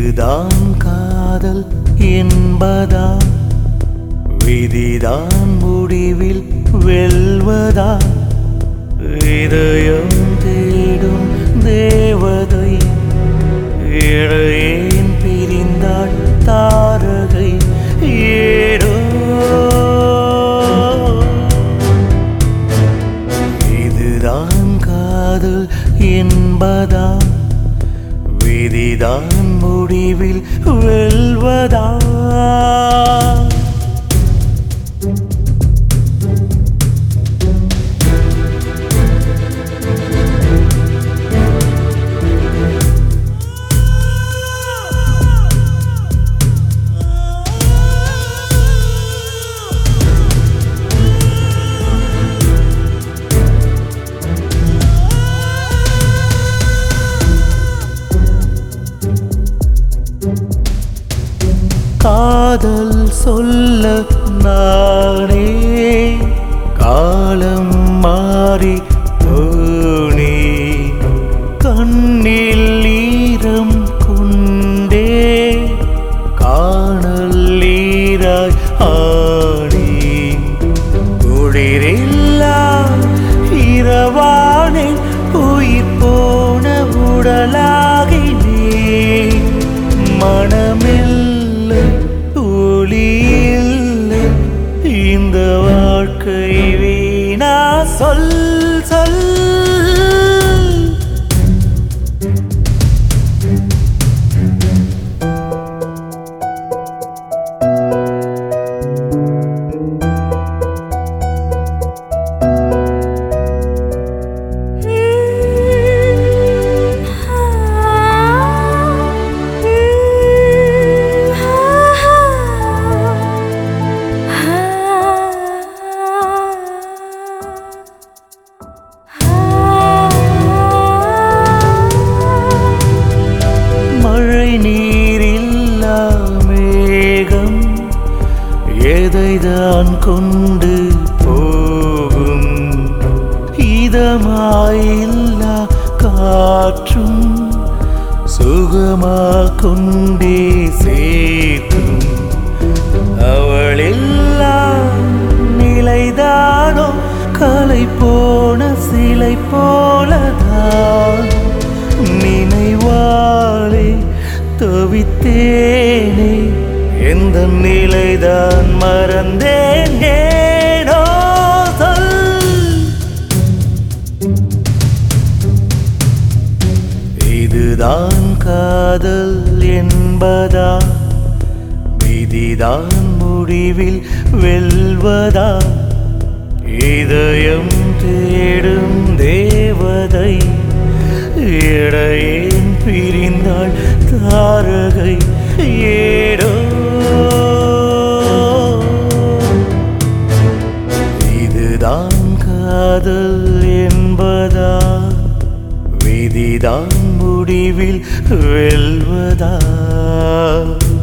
இதுதான் காதல் என்பதா விதிதான் முடிவில் வெல்வதா இதயம் தேடும் தேவதை இழையேன் பிரிந்தாள் தாரகை ஏடோ இதுதான் காதல் என்பதா விதிதான் முடிவில் வெல்வதா காதல் சொல்ல நானே காலம் மாறி போனே கண்ணில் ஈரம் கொண்டே காணல் ஈராய் ஆனே குளிரில்லா இரவானே உயிர் போன உடலாகினே மனமில்லை ஒளியில்லை இந்த வாழ்க்கை வீணா சொல் சொல் மழை நீரில்லா மேகம் எதைதான் கொண்டு போகும் இதமாயில்லா காற்றும் சுகமா கொண்டே சேர்க்கும் அவளெல்லா நிலைதானோ கலை போன சிலை போலதான் நினைவாளே தவித்தேனே எந்த நிலைதான் மறந்தேன் ஏனோ சொல் இதுதான் காதல் என்பதா விதிதான் முடிவில் வெல்வதா இதயம் தேடும் தேவதை இடையேன் பிரிந்தாள் தாரகை ஏடோ இதுதான் காதல் என்பதா விதிதான் முடிவில் வெல்வதா